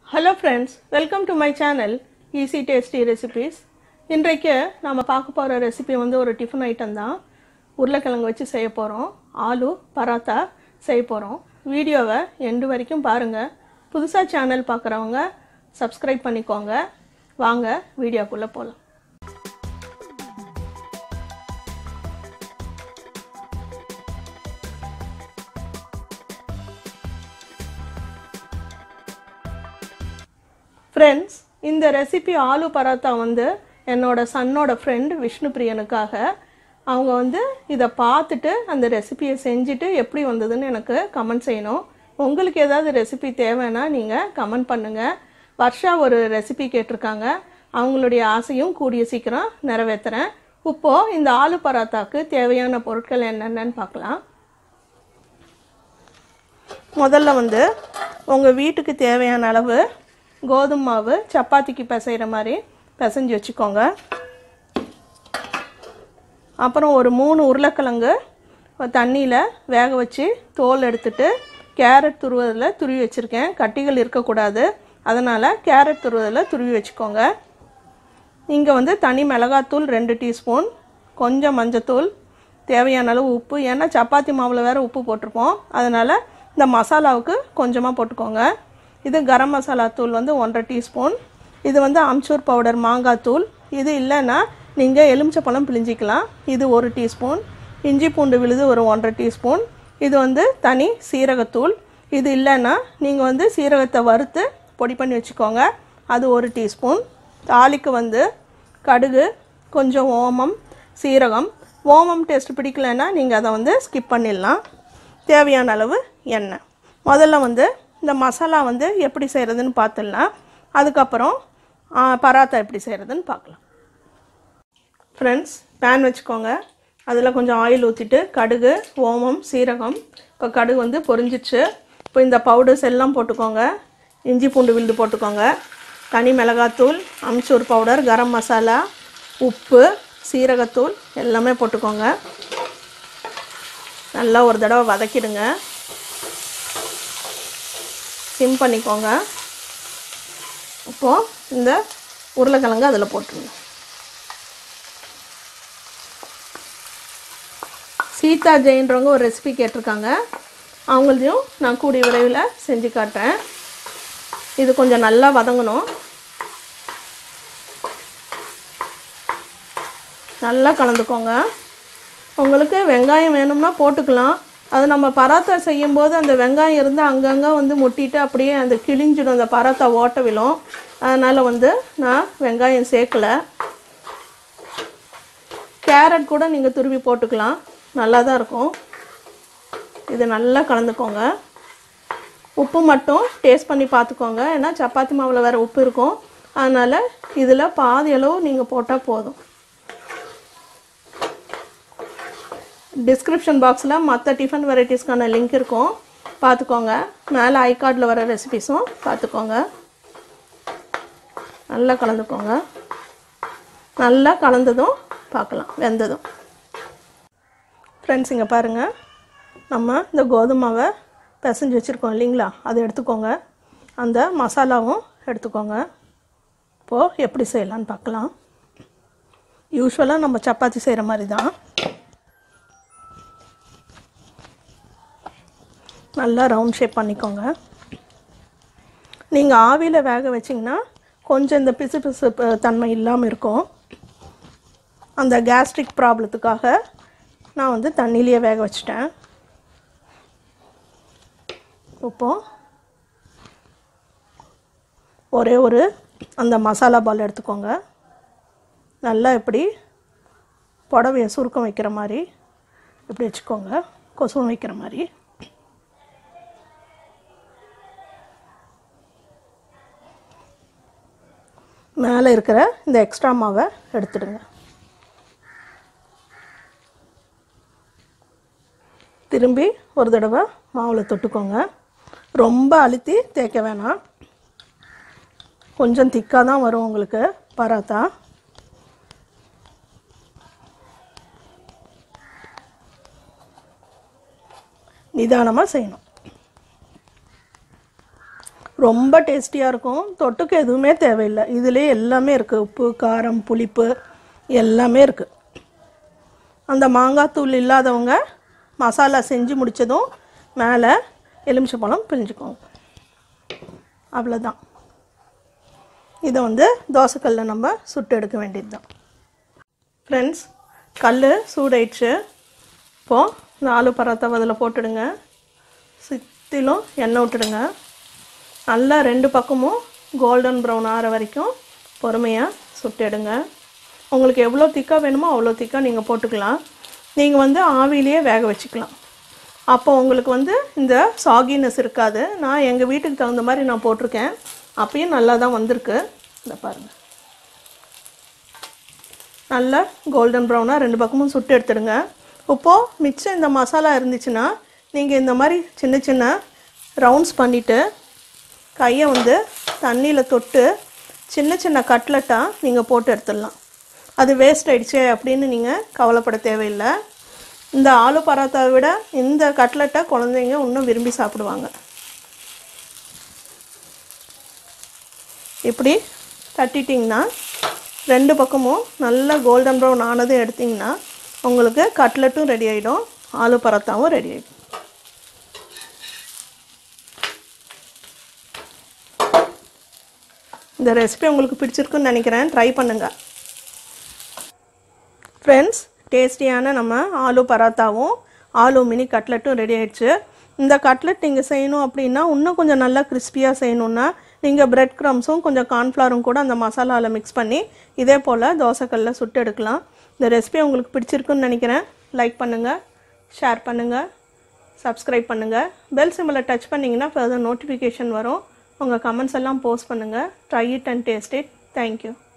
hello friends welcome to my channel easy tasty recipes இன்றைக்கு நம்ம பார்க்க போகிற ரெசிபி வந்து ஒரு டிஃபன் ஐட்டம் தான் உருளைக்கிழங்கு வச்சு செய்ய போகிறோம் ஆலு பராத்தா செய்ய போகிறோம் வீடியோவை எண்டு வரைக்கும் பாருங்கள் புதுசாக சேனல் பார்க்குறவங்க சப்ஸ்கிரைப் பண்ணிக்கோங்க வாங்க வீடியோக்குள்ளே போகலாம் ஃப்ரெண்ட்ஸ் இந்த ரெசிபி ஆலு பராத்தா வந்து என்னோட சன்னோட ஃப்ரெண்ட் விஷ்ணு பிரியனுக்காக அவங்க வந்து இதை பார்த்துட்டு அந்த ரெசிபியை செஞ்சுட்டு எப்படி வந்ததுன்னு எனக்கு கமெண்ட் செய்யணும் உங்களுக்கு ஏதாவது ரெசிபி தேவைன்னா நீங்கள் கமெண்ட் பண்ணுங்கள் வர்ஷா ஒரு ரெசிபி கேட்டிருக்காங்க அவங்களுடைய ஆசையும் கூடிய சீக்கிரம் நிறைவேற்றுறேன் இப்போது இந்த ஆலு பராத்தாக்கு தேவையான பொருட்கள் என்னென்னன்னு பார்க்கலாம் முதல்ல வந்து உங்கள் வீட்டுக்கு தேவையான அளவு கோதுமை மாவு சப்பாத்திக்கு பிசைகிற மாதிரி பிசைஞ்சு வச்சுக்கோங்க அப்புறம் ஒரு மூணு உருளைக்கிழங்கு தண்ணியில் வேக வச்சு தோல் எடுத்துட்டு கேரட் துருவதில் துருவி வச்சுருக்கேன் கட்டிகள் இருக்கக்கூடாது அதனால் கேரட் துருவதில் துருவி வச்சுக்கோங்க இங்கே வந்து தனி மிளகாத்தூள் ரெண்டு டீஸ்பூன் கொஞ்சம் மஞ்சத்தூள் தேவையான அளவு உப்பு ஏன்னா சப்பாத்தி மாவில் வேறு உப்பு போட்டிருப்போம் அதனால் இந்த மசாலாவுக்கு கொஞ்சமாக போட்டுக்கோங்க இது கரம் மசாலா தூள் வந்து ஒன்றரை டீஸ்பூன் இது வந்து அம்ச்சூர் பவுடர் மாங்காய் தூள் இது இல்லைன்னா நீங்கள் எலுமிச்சப்பழம் பிழிஞ்சிக்கலாம் இது ஒரு டீஸ்பூன் இஞ்சி பூண்டு விழுது ஒரு ஒன்றரை டீஸ்பூன் இது வந்து தனி சீரகத்தூள் இது இல்லைன்னா நீங்கள் வந்து சீரகத்தை வறுத்து பொடி பண்ணி வச்சுக்கோங்க அது ஒரு டீஸ்பூன் தாளிக்கு வந்து கடுகு கொஞ்சம் ஓமம் சீரகம் ஓமம் டேஸ்ட் பிடிக்கலன்னா நீங்கள் அதை வந்து ஸ்கிப் பண்ணிடலாம் தேவையான அளவு எண்ணெய் முதல்ல வந்து இந்த மசாலா வந்து எப்படி செய்கிறதுன்னு பார்த்துடலாம் அதுக்கப்புறம் ஆ, பராத்தா எப்படி செய்கிறதுன்னு பார்க்கலாம் ஃப்ரெண்ட்ஸ் பேன் வச்சுக்கோங்க அதில் கொஞ்சம் ஆயில் ஊற்றிட்டு கடுகு ஓமம் சீரகம் இப்போ கடுகு வந்து பொரிஞ்சிச்சு இப்போ இந்த பவுடர்ஸ் எல்லாம் போட்டுக்கோங்க இஞ்சி பூண்டு விழுது போட்டுக்கோங்க தனி மிளகாத்தூள் அம்ச்சூர் பவுடர் கரம் மசாலா உப்பு சீரகத்தூள் எல்லாமே போட்டுக்கோங்க நல்லா ஒரு தடவை வதக்கிடுங்க சிம் பண்ணிக்கோங்க இப்போது இந்த உருளைக்கிழங்கு அதில் போட்டுருங்க சீதா ஜெயின்றவங்க ஒரு ரெசிபி கேட்டிருக்காங்க அவங்களையும் நான் கூடிய விரைவில் செஞ்சு காட்டுறேன் இது கொஞ்சம் நல்லா வதங்கணும் நல்லா கலந்துக்கோங்க உங்களுக்கு வெங்காயம் வேணும்னா போட்டுக்கலாம் அது நம்ம பராத்தா செய்யும்போது அந்த வெங்காயம் இருந்து அங்கங்கே வந்து முட்டிட்டு அப்படியே அந்த கிழிஞ்சிடும் அந்த பராத்தா ஓட்ட விழும் அதனால் வந்து நான் வெங்காயம் சேர்க்கலை கேரட் கூட நீங்கள் துருவி போட்டுக்கலாம் நல்லா தான் இருக்கும் இது நல்லா கலந்துக்கோங்க உப்பு மட்டும் டேஸ்ட் பண்ணி பார்த்துக்கோங்க ஏன்னா சப்பாத்தி மாவில் வேறு உப்பு இருக்கும் அதனால் இதில் பாதி அளவு நீங்கள் போட்டால் போதும் டிஸ்கிரிப்ஷன் பாக்ஸில் மற்ற டிஃபன் வெரைட்டிஸ்க்கான லிங்க் இருக்கும் பார்த்துக்கோங்க மேலே ஐகார்டில் வர ரெசிபிஸும் பார்த்துக்கோங்க நல்லா கலந்துக்கோங்க நல்லா கலந்ததும் பார்க்கலாம் வெந்ததும் ஃப்ரெண்ட்ஸ் இங்கே பாருங்கள் நம்ம இந்த கோதுமாவை பிசைஞ்சு வச்சுருக்கோம் இல்லைங்களா அதை எடுத்துக்கோங்க அந்த மசாலாவும் எடுத்துக்கோங்க இப்போது எப்படி செய்யலான்னு பார்க்கலாம் யூஸ்வலாக நம்ம சப்பாத்தி செய்கிற மாதிரி தான் நல்லா ரவுண்ட் ஷேப் பண்ணிக்கோங்க நீங்கள் ஆவியில் வேக வச்சிங்கன்னா கொஞ்சம் இந்த பிசு பிசு ப- தன்மை இல்லாமல் இருக்கும் அந்த கேஸ்ட்ரிக் ப்ராப்ளத்துக்காக நான் வந்து தண்ணியிலேயே வேக வச்சிட்டேன் இப்போ ஒரே ஒரு அந்த மசாலா பால் எடுத்துக்கோங்க நல்லா இப்படி புடவையை சுருக்கம் வைக்கிற மாதிரி இப்படி வச்சுக்கோங்க கொசுவம் வைக்கிற மாதிரி மேலே இருக்கிற இந்த எக்ஸ்ட்ரா மாவை எடுத்துடுங்க திரும்பி ஒரு தடவை மாவில் தொட்டுக்கோங்க ரொம்ப அழுத்தி தேய்க்க வேணாம் கொஞ்சம் திக்காக தான் வரும் உங்களுக்கு பராத்தா நிதானமாக செய்யணும் ரொம்ப டேஸ்டியாக இருக்கும் தொட்டுக்கு எதுவுமே தேவையில்லை இதிலே எல்லாமே இருக்குது உப்பு காரம் புளிப்பு எல்லாமே இருக்குது அந்த மாங்காய் தூள் இல்லாதவங்க மசாலா செஞ்சு முடித்ததும் மேலே எலுமிச்சப்பழம் பிழிஞ்சுக்கோங்க அவ்வளோதான் இதை வந்து தோசைக்கல்ல நம்ம சுட்டு எடுக்க வேண்டியது தான் ஃப்ரெண்ட்ஸ் கல் சூடாயிடுச்சு இப்போது நாலு பராத்தாவை அதில் போட்டுடுங்க சுற்றிலும் எண்ணெய் விட்டுடுங்க நல்லா ரெண்டு பக்கமும் கோல்டன் ப்ரௌன் ஆற வரைக்கும் பொறுமையாக சுட்டு எடுங்க உங்களுக்கு எவ்வளோ திக்காக வேணுமோ அவ்வளோ திக்காக நீங்கள் போட்டுக்கலாம் நீங்கள் வந்து ஆவிலேயே வேக வச்சுக்கலாம் அப்போ உங்களுக்கு வந்து இந்த சாகினஸ் இருக்காது நான் எங்கள் வீட்டுக்கு தகுந்த மாதிரி நான் போட்டிருக்கேன் அப்பயும் நல்லா தான் வந்திருக்கு இந்த பாருங்கள் நல்லா கோல்டன் ப்ரௌனாக ரெண்டு பக்கமும் சுட்டு எடுத்துடுங்க இப்போது மிச்சம் இந்த மசாலா இருந்துச்சுன்னா நீங்கள் இந்த மாதிரி சின்ன சின்ன ரவுண்ட்ஸ் பண்ணிவிட்டு கையை வந்து தண்ணியில் தொட்டு சின்ன சின்ன கட்லெட்டாக நீங்கள் போட்டு எடுத்துடலாம் அது வேஸ்ட் ஆயிடுச்சே அப்படின்னு நீங்கள் கவலைப்பட தேவையில்லை இந்த ஆலு பராத்தாவை விட இந்த கட்லெட்டை குழந்தைங்க இன்னும் விரும்பி சாப்பிடுவாங்க இப்படி தட்டிட்டிங்கன்னா ரெண்டு பக்கமும் நல்ல கோல்டன் ப்ரௌன் ஆனதும் எடுத்திங்கன்னா உங்களுக்கு கட்லெட்டும் ரெடி ஆகிடும் ஆலு பராத்தாவும் ரெடி ஆகிடும் இந்த ரெசிபி உங்களுக்கு பிடிச்சிருக்குன்னு நினைக்கிறேன் ட்ரை பண்ணுங்கள் ஃப்ரெண்ட்ஸ் டேஸ்டியான நம்ம ஆலு பராத்தாவும் ஆலு மினி கட்லெட்டும் ரெடி ஆயிடுச்சு இந்த கட்லெட் நீங்கள் செய்யணும் அப்படின்னா இன்னும் கொஞ்சம் நல்லா கிறிஸ்பியாக செய்யணுன்னா நீங்கள் பிரெட் க்ரம்ஸும் கொஞ்சம் கார்ன்ஃப்ளவரும் கூட அந்த மசாலாவில் மிக்ஸ் பண்ணி இதே போல் தோசைக்கல்ல சுட்டு எடுக்கலாம் இந்த ரெசிபி உங்களுக்கு பிடிச்சிருக்குன்னு நினைக்கிறேன் லைக் பண்ணுங்கள் ஷேர் பண்ணுங்கள் சப்ஸ்கிரைப் பண்ணுங்கள் பெல் சிம்பிளை டச் பண்ணிங்கன்னா ஃபர்தர் நோட்டிஃபிகேஷன் வரும் உங்கள் கமெண்ட்ஸ் எல்லாம் போஸ்ட் பண்ணுங்கள் try it and taste it thank you